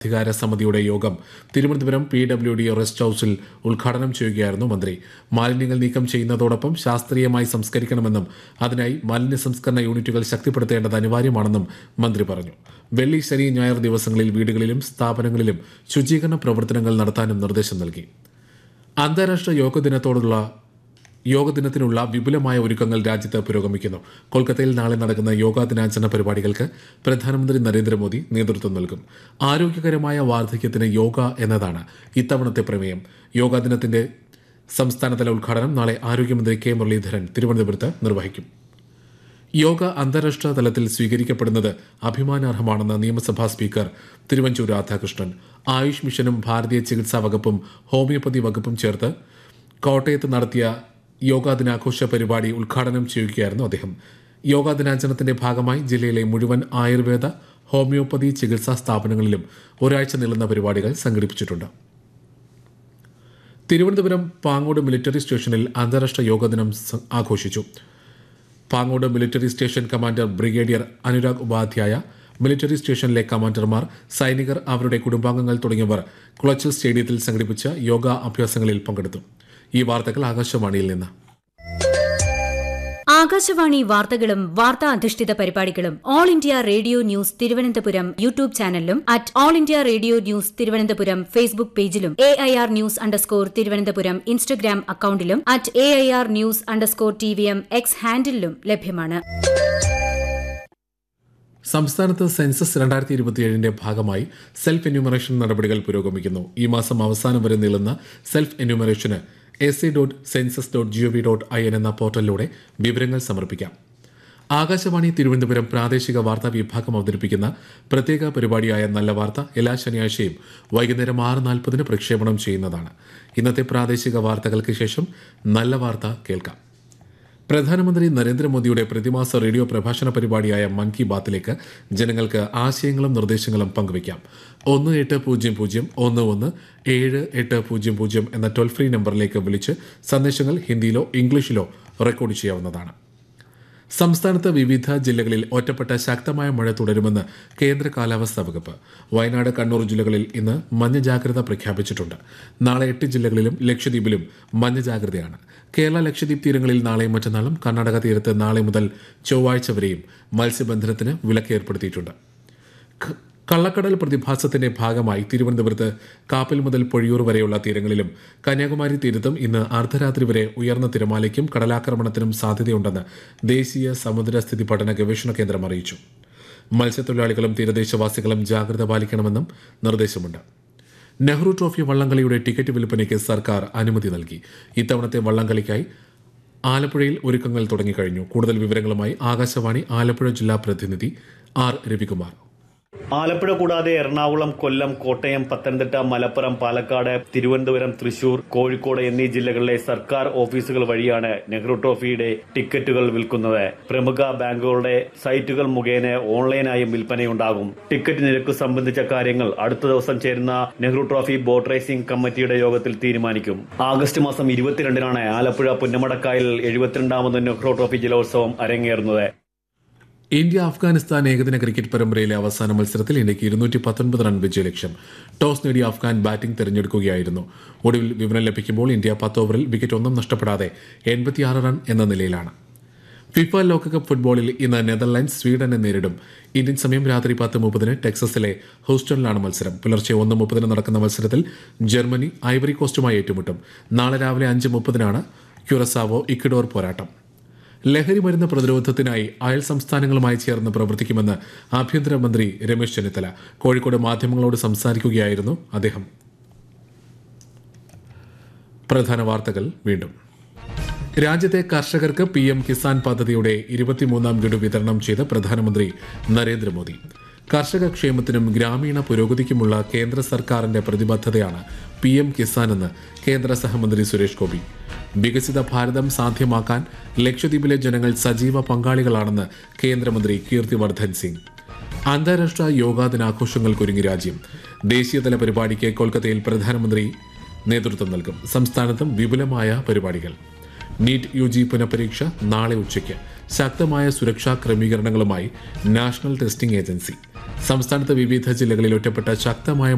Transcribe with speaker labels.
Speaker 1: അധികാര സമിതിയുടെ യോഗം Thiruvananthapuram P W D rest ഹൌസിൽ ഉദ്ഘാടനം ചെയ്യുകയായിരുന്നു മന്ത്രി മാലിന്യങ്ങൾ നീക്കം ചെയ്യുന്നതോടൊപ്പം ശാസ്ത്രീയമായി സംസ്കരിക്കണമെന്നും അതിനായി മാലിന്യ സംസ്കരണ യൂണിറ്റുകൾ ശക്തിപ്പെടുത്തേണ്ടത് അനിവാര്യമാണെന്നും മന്ത്രി പറഞ്ഞു വെള്ളി ശനി ഞായർ ദിവസങ്ങളിൽ വീടുകളിലും സ്ഥാപനങ്ങളിലും ശുചീകരണ പ്രവർത്തനങ്ങൾ നടത്താനും നിർദ്ദേശം നൽകി അന്താരാഷ്ട്ര യോഗ ദിനത്തോടുള്ള യോഗ ദിനത്തിനുള്ള വിപുലമായ ഒരുക്കങ്ങൾ രാജ്യത്ത് പുരോഗമിക്കുന്നു കൊൽക്കത്തയിൽ നാളെ നടക്കുന്ന യോഗാ ദിനാചരണ പരിപാടികൾക്ക് പ്രധാനമന്ത്രി നരേന്ദ്രമോദി നേതൃത്വം നൽകും ആരോഗ്യകരമായ വാർദ്ധക്യത്തിന് യോഗ എന്നതാണ് ഇത്തവണത്തെ പ്രമേയം യോഗാ ദിനത്തിന്റെ സംസ്ഥാനതല ഉദ്ഘാടനം നാളെ ആരോഗ്യമന്ത്രി കെ മുരളീധരൻ തിരുവനന്തപുരത്ത് നിർവഹിക്കും യോഗ അന്താരാഷ്ട്ര തലത്തിൽ സ്വീകരിക്കപ്പെടുന്നത് അഭിമാനാർഹമാണെന്ന് നിയമസഭാ സ്പീക്കർ തിരുവഞ്ചൂർ രാധാകൃഷ്ണൻ ആയുഷ് മിഷനും ഭാരതീയ ചികിത്സാ വകുപ്പും ഹോമിയോപ്പതി വകുപ്പും ചേർത്ത് കോട്ടയത്ത് നടത്തിയ യോഗാ ദിനാഘോഷ പരിപാടി ഉദ്ഘാടനം ചെയ്യുകയായിരുന്നു അദ്ദേഹം യോഗാ ദിനാചരണത്തിന്റെ ഭാഗമായി ജില്ലയിലെ മുഴുവൻ ആയുർവേദ ഹോമിയോപ്പതി ചികിത്സാ സ്ഥാപനങ്ങളിലും ഒരാഴ്ച നീളുന്ന പരിപാടികൾ സംഘടിപ്പിച്ചിട്ടുണ്ട് തിരുവനന്തപുരം പാങ്ങോട് മിലിറ്ററി സ്റ്റേഷനിൽ അന്താരാഷ്ട്ര യോഗ ദിനം സ- ആഘോഷിച്ചു Pangode military station commander brigadier Anurag Upadhyay military സ്റ്റേഷനിലെ കമാൻഡർമാർ സൈനികർ അവരുടെ കുടുംബാംഗങ്ങൾ തുടങ്ങിയവർ കുളച്ചൽ സ്റ്റേഡിയത്തിൽ സംഘടിപ്പിച്ച യോഗ അഭ്യാസങ്ങളിൽ പങ്കെടുത്തു ഈ വാർത്തകൾ ആകാശവാണിയിൽ നിന്ന്
Speaker 2: ആകാശവാണി വാർത്തകളും വാർത്താ അധിഷ്ഠിത പരിപാടികളും all India radio news Thiruvananthapuram YouTube ചാനലിലും at all India radio news Thiruvananthapuram Facebook പേജിലും A I R news underscore Thiruvananthapuram Instagram അക്കൌണ്ടിലും at A I R news underscore T V M X ഹാൻഡിലും ലഭ്യമാണ്
Speaker 1: സംസ്ഥാനത്ത് സെൻസസ് രണ്ടായിരത്തി ഇരുപത്തിയേഴിന്റെ ഭാഗമായി സെൽഫ് എന്യൂമറേഷൻ നടപടികൾ പുരോഗമിക്കുന്നു ഈ മാസം അവസാനം വരെ നീളുന്ന സെൽഫ് എന്യൂമറേഷന് S C dot census dot GOV dot I N എന്ന പോർട്ടലിലൂടെ വിവരങ്ങൾ സമർപ്പിക്കാം ആകാശവാണി തിരുവനന്തപുരം പ്രാദേശിക വാർത്താ വിഭാഗം അവതരിപ്പിക്കുന്ന പ്രത്യേക പരിപാടിയായ നല്ല വാർത്ത എല്ലാ ശനിയാഴ്ചയും വൈകുന്നേരം ആറ് നാൽപ്പതിന് പ്രക്ഷേപണം ചെയ്യുന്നതാണ് ഇന്നത്തെ പ്രാദേശിക വാർത്തകൾക്ക് ശേഷം നല്ല വാർത്ത കേൾക്കാം പ്രധാനമന്ത്രി നരേന്ദ്രമോദിയുടെ പ്രതിമാസ റേഡിയോ പ്രഭാഷണ പരിപാടിയായ മൻ കി ബാത്തിലേക്ക് ജനങ്ങൾക്ക് ആശയങ്ങളും നിർദ്ദേശങ്ങളും പങ്കുവയ്ക്കാം ഒന്ന് എട്ട് പൂജ്യം പൂജ്യം ഒന്ന് ഒന്ന് ഏഴ് എട്ട് പൂജ്യം പൂജ്യം എന്ന ടോൾ ഫ്രീ നമ്പറിലേക്ക് വിളിച്ച് സന്ദേശങ്ങൾ ഹിന്ദിയിലോ ഇംഗ്ലീഷിലോ റെക്കോർഡ് ചെയ്യാവുന്നതാണ് സംസ്ഥാനത്ത് വിവിധ ജില്ലകളിൽ ഒറ്റപ്പെട്ട ശക്തമായ മഴ തുടരുമെന്ന് കേന്ദ്ര കാലാവസ്ഥാ വകുപ്പ് വയനാട് കണ്ണൂർ ജില്ലകളിൽ ഇന്ന് മഞ്ഞ ജാഗ്രത പ്രഖ്യാപിച്ചിട്ടുണ്ട് നാളെ എട്ട് ജില്ലകളിലും ലക്ഷദ്വീപിലും മഞ്ഞ ജാഗ്രതയാണ് കേരള ലക്ഷദ്വീപ് തീരങ്ങളിൽ നാളെയും മറ്റന്നാളും കർണാടക തീരത്ത് നാളെ മുതൽ ചൊവ്വാഴ്ച വരെയും മത്സ്യബന്ധനത്തിന് വിലക്ക് ഏർപ്പെടുത്തിയിട്ടുണ്ട് ക- കള്ളക്കടൽ പ്രതിഭാസത്തിന്റെ ഭാഗമായി തിരുവനന്തപുരത്ത് കാപ്പൽ മുതൽ പൊഴിയൂർ വരെയുള്ള തീരങ്ങളിലും കന്യാകുമാരി തീരത്തും ഇന്ന് അർദ്ധരാത്രി വരെ ഉയർന്ന തിരമാലയ്ക്കും കടലാക്രമണത്തിനും സാധ്യതയുണ്ടെന്ന് ദേശീയ സമുദ്രസ്ഥിതി പഠന ഗവേഷണ കേന്ദ്രം അറിയിച്ചു മത്സ്യത്തൊഴിലാളികളും തീരദേശവാസികളും ജാഗ്രത പാലിക്കണമെന്നും നിർദ്ദേശമുണ്ട് നെഹ്റു ട്രോഫി വള്ളംകളിയുടെ ടിക്കറ്റ് വിൽപ്പനയ്ക്ക് സർക്കാർ അനുമതി നൽകി ഇത്തവണത്തെ വള്ളംകളിക്കായി ആലപ്പുഴയിൽ ഒരുക്കങ്ങൾ തുടങ്ങിക്കഴിഞ്ഞു കൂടുതൽ വിവരങ്ങളുമായി ആകാശവാണി ആലപ്പുഴ ജില്ലാ പ്രതിനിധി ആർ രവികുമാർ
Speaker 3: ആലപ്പുഴ കൂടാതെ എറണാകുളം കൊല്ലം കോട്ടയം പത്തനംതിട്ട മലപ്പുറം പാലക്കാട് തിരുവനന്തപുരം തൃശൂർ കോഴിക്കോട് എന്നീ ജില്ലകളിലെ സർക്കാർ ഓഫീസുകൾ വഴിയാണ് നെഹ്റു ട്രോഫിയുടെ ടിക്കറ്റുകൾ വിൽക്കുന്നത് പ്രമുഖ ബാങ്കുകളുടെ സൈറ്റുകൾ മുഖേന ഓൺലൈനായും വിൽപ്പനയുണ്ടാകും ടിക്കറ്റ് നിരക്ക് സംബന്ധിച്ച കാര്യങ്ങൾ അടുത്ത ദിവസം ചേരുന്ന നെഹ്റു ട്രോഫി ബോട്ട് റേസിംഗ് കമ്മിറ്റിയുടെ യോഗത്തിൽ തീരുമാനിക്കും ആഗസ്റ്റ് മാസം ഇരുപത്തിരണ്ടിനാണ് ആലപ്പുഴ പുന്നമടക്കായൽ എഴുപത്തിരണ്ടാമത് നെഹ്റു ട്രോഫി ജലോത്സവം അരങ്ങേറുന്നത്
Speaker 1: ഇന്ത്യ അഫ്ഗാനിസ്ഥാൻ ഏകദിന ക്രിക്കറ്റ് പരമ്പരയിലെ അവസാന മത്സരത്തിൽ ഇന്ത്യക്ക് ഇരുന്നൂറ്റി പത്തൊൻപത് റൺ വിജയലക്ഷ്യം ടോസ് നേടിയ അഫ്ഗാൻ ബാറ്റിംഗ് തെരഞ്ഞെടുക്കുകയായിരുന്നു ഒടുവിൽ വിവരം ലഭിക്കുമ്പോൾ ഇന്ത്യ പത്ത് ഓവറിൽ വിക്കറ്റ് ഒന്നും നഷ്ടപ്പെടാതെ എൺപത്തിയാറ് റൺ എന്ന നിലയിലാണ് ഫിഫ ലോകകപ്പ് ഫുട്ബോളിൽ ഇന്ന് നെതർലാൻഡ്സ് സ്വീഡനെ നേരിടും ഇന്ത്യൻ സമയം രാത്രി പത്ത് മുപ്പതിന് ടെക്സസിലെ ഹൂസ്റ്റണിലാണ് മത്സരം പുലർച്ചെ ഒന്ന് മുപ്പതിന് നടക്കുന്ന മത്സരത്തിൽ ജർമ്മനി ഐവറി കോസ്റ്റുമായി ഏറ്റുമുട്ടും നാളെ രാവിലെ അഞ്ച് മുപ്പതിനാണ് ക്യുറസാവോ ഇക്വഡോർ പോരാട്ടം ലഹരി മരുന്ന് പ്രതിരോധത്തിനായി അയൽ സംസ്ഥാനങ്ങളുമായി ചേർന്ന് പ്രവർത്തിക്കുമെന്ന് ആഭ്യന്തരമന്ത്രി രമേശ് ചെന്നിത്തല കോഴിക്കോട് മാധ്യമങ്ങളോട് സംസാരിക്കുകയായിരുന്നു അദ്ദേഹം പ്രധാന വാർത്തകൾ വീണ്ടും രാജ്യത്തെ കർഷകർക്ക് പി എം കിസാൻ പദ്ധതിയുടെ ഇരുപത്തിമൂന്നാം ഗഡു വിതരണം ചെയ്ത് പ്രധാനമന്ത്രി നരേന്ദ്രമോദി കർഷക ക്ഷേമത്തിനും ഗ്രാമീണ പുരോഗതിക്കുമുള്ള കേന്ദ്ര സർക്കാരിന്റെ പ്രതിബദ്ധതയാണ് പി എം കിസാൻ എന്ന് കേന്ദ്ര സഹമന്ത്രി സുരേഷ് ഗോപി വികസിത ഭാരതം സാധ്യമാക്കാൻ ലക്ഷദ്വീപിലെ ജനങ്ങൾ സജീവ പങ്കാളികളാണെന്ന് കേന്ദ്രമന്ത്രി കീർത്തിവർദ്ധൻ സിംഗ് അന്താരാഷ്ട്ര യോഗാ ദിനാഘോഷങ്ങൾക്കൊരുങ്ങി രാജ്യം ദേശീയതല പരിപാടിക്ക് കൊൽക്കത്തയിൽ പ്രധാനമന്ത്രി നേതൃത്വം നൽകും സംസ്ഥാനത്തും വിപുലമായ പരിപാടികൾ നീറ്റ് യു ജി പുനഃപരീക്ഷ നാളെ ഉച്ചയ്ക്ക് ശക്തമായ സുരക്ഷാ ക്രമീകരണങ്ങളുമായി നാഷണൽ ടെസ്റ്റിംഗ് ഏജൻസി സംസ്ഥാനത്ത് വിവിധ ജില്ലകളിൽ ഒറ്റപ്പെട്ട ശക്തമായ